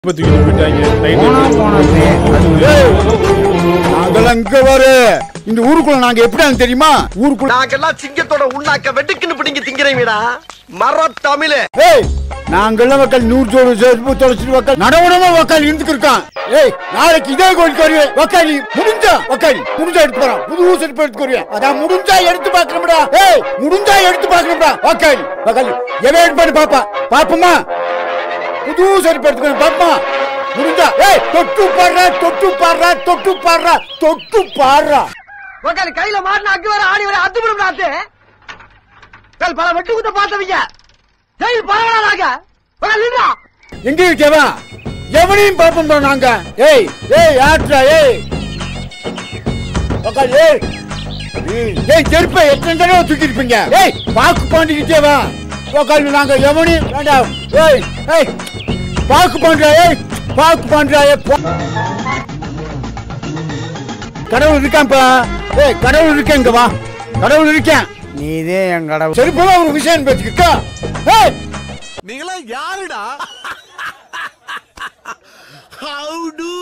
இப்ப தூக்கிட்டு போயிட்டாங்க லைட் போனா போனது அது ஏய், நாங்கெல்லாம் இங்க வரு இந்த ஊருக்குள்ள நாங்க எப்படின்னு தெரியுமா ஊருக்குள்ள நாங்கெல்லாம் சிங்கத்தோட உண்ணாக்க வெட்டுக்குன்னு பிடிங்க திங்கிறீங்கடா மர தமிழு ஏய் நாங்கெல்லாம் மக்கள் நூறு ஜோடு செருப்பு தொலைச்சிட்டு மக்கள் நடவடமா வக்கால் இருந்துக்கு இருக்கான் ஏய் நாளைக்கு இதே கோழிக்கு வருவேன் வக்காலி முடிஞ்சா வக்காலி முடிஞ்சா எடுத்து போறான் புது செருப்பு எடுத்து வருவேன் அதான் முடிஞ்சா எடுத்து பார்க்கணும்டா ஏய் முடிஞ்சா எடுத்து பார்க்கணும்டா வக்காலி வக்காலி எவன் எடுப்பான்னு பாப்பா பாப்போமா புது செருப்பு எடுத்துக்கணும் பாப்போமா முடிஞ்சா ஏய் தொட்டு பாடுறா தொட்டு பாடுறா தொட்டு பாடுறா தொட்டு பாடுறா உக்கால கையில மாட்டின அக்கு வர ஆணி வர அத்து விடும் நாத்து கல் பல வெட்டு குத்த பார்த்தவங்க ஜெயில் பரவாயில்ல உக்கால் நின்றா எங்க இருக்கவா எவனையும் பாப்போம் நாங்க ஏய் ஏய் ஆட்ரா ஏய் உக்கால் ஏய் ஏய், ஏய் செருப்பை எத்தனை தடவை தூக்கிருப்பீங்க ஏய் பாக்கு பாண்டிக்கிட்டே வா உக்கால் நாங்க எவனையும் வேண்டாம் ஏய் ஏய் பாக்கு பாண்டா ஏய் பாக்கு பாண்டா ஏய் பா- கடவுள் இருக்கான்ப்பா ஏய் கடவுள் இருக்கேன் இங்க வா கடவுள் இருக்கேன் நீதே என் கடவுள் செருப்பெல்லாம் ஒரு விஷயம் பேச்சுக்கா ஏய் நீங்களா யாருடா ஹவு டு